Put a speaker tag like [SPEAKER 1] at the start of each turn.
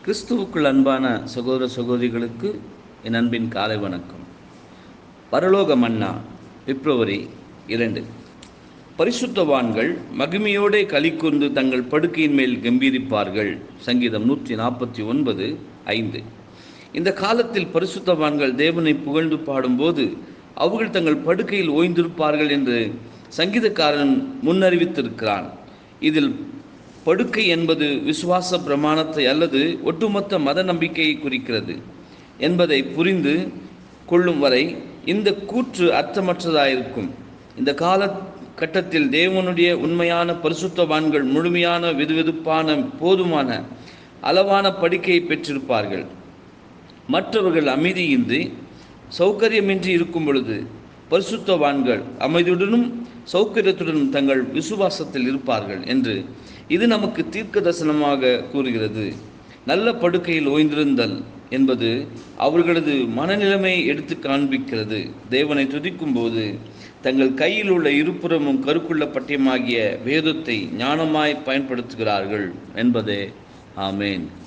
[SPEAKER 1] கிறிஸ்துவுக்குள் அன்பான சகோதர சகோதரிகளுக்கு என் அன்பின் காலை வணக்கம் பரலோக மன்னா பிப்ரவரி இரண்டு பரிசுத்தவான்கள் மகிமையோடே களிக்கொண்டு தங்கள் படுக்கையின் மேல் கம்பீரிப்பார்கள் சங்கீதம் நூற்றி நாற்பத்தி ஒன்பது ஐந்து இந்த காலத்தில் பரிசுத்தவான்கள் தேவனை புகழ்ந்து பாடும்போது அவர்கள் தங்கள் படுக்கையில் ஓய்ந்திருப்பார்கள் என்று சங்கீதக்காரன் முன்னறிவித்திருக்கிறான் இதில் படுக்கை என்பது விசுவாச பிரமாணத்தை அல்லது ஒட்டுமொத்த மத நம்பிக்கையை குறிக்கிறது என்பதை புரிந்து கொள்ளும் வரை இந்த கூற்று அர்த்தமற்றதாயிருக்கும் இந்த கால கட்டத்தில் தேவனுடைய உண்மையான பரிசுத்தவான்கள் முழுமையான வெதுவெதுப்பான போதுமான அளவான படுக்கையை பெற்றிருப்பார்கள் மற்றவர்கள் அமைதியின்றி சௌகரியமின்றி இருக்கும் பொழுது பரிசுத்தவான்கள் அமைதியுடனும் சௌகரியத்துடனும் தங்கள் விசுவாசத்தில் இருப்பார்கள் என்று இது நமக்கு தீர்க்க தரிசனமாக கூறுகிறது நல்ல படுக்கையில் ஓய்ந்திருந்தல் என்பது அவர்களது மனநிலைமையை எடுத்து காண்பிக்கிறது தேவனை துதிக்கும் போது தங்கள் கையில் உள்ள இருபுறமும் கருக்குள்ள பட்டியமாகிய வேதத்தை ஞானமாய் பயன்படுத்துகிறார்கள் என்பதே ஆமேன்